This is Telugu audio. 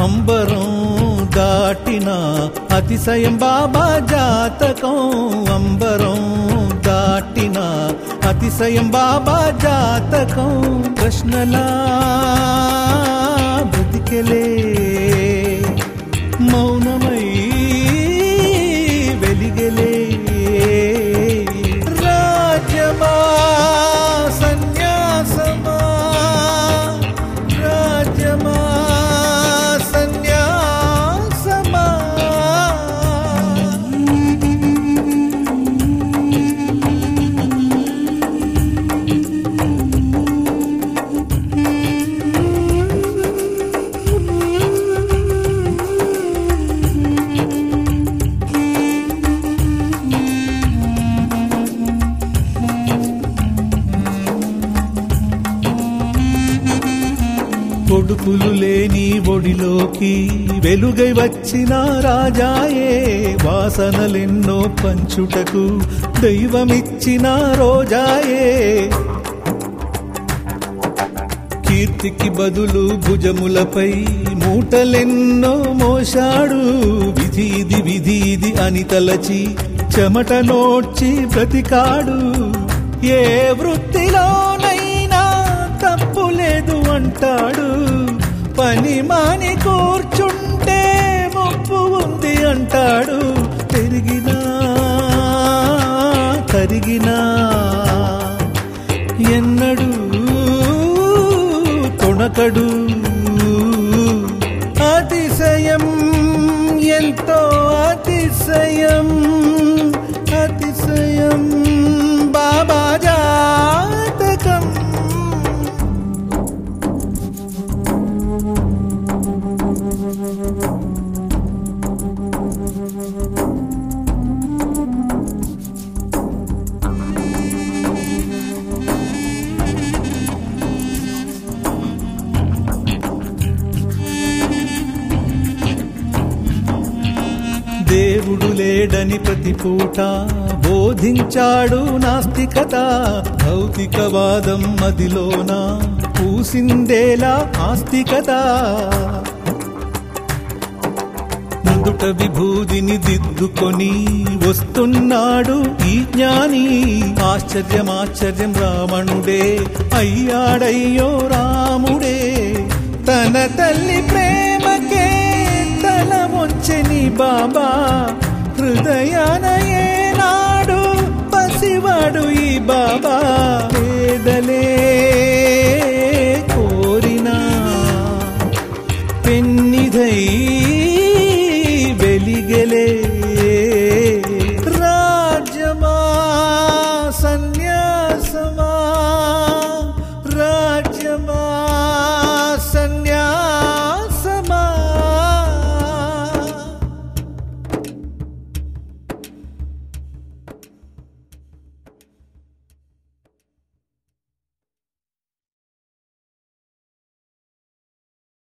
అంబరం దాటిన అతిశయం బాబా జాతకం అంబరం దాటిన అతిశయం బాబా జాతకం ప్రశ్నలా బ్రతికెలే మౌనమై వెలిగలే రాజ్యమా సన్యాసమా రాజ్యమా సన్యాసమా కొడుకులు లేని ఒడిలోకి వెలుగై వచ్చిన రాజాయే వాసనలెన్నో పంచుటకు దైవమిచ్చిన రోజాయే కీర్తికి బదులు భుజములపై మూటలెన్నో మోశాడు విధి ఇది విధి ఇది అని తలచి చెమట నోడ్చి బ్రతికాడు ఏ వృత్తిలోనైనా తప్పు లేదు అంటాడు పని మాని కూర్చుంటే ముప్పు ఉంది అంటాడు పెరిగినా కరిగినా ఎన్నడు తొణకడు అతిశయం ఎంతో అతిశయం అతిశయం బాబా జాతకం దేవుడు లేడని ప్రతి పూట బోధించాడు నాస్తికత భౌతికవాదం మదిలోన పూసిందేలా ఆస్తికత నుదుట విభూదిని దిద్దుకొని వస్తున్నాడు ఈ జ్ఞాని ఆశ్చర్యం ఆశ్చర్యం రావణుడే అయ్యాడయ్యో రాముడే తన తల్లి ప్రేమకే తల వంచెని బాబా హృదయాన ఏనాడు పసివాడు ఈ బాబా పేదలే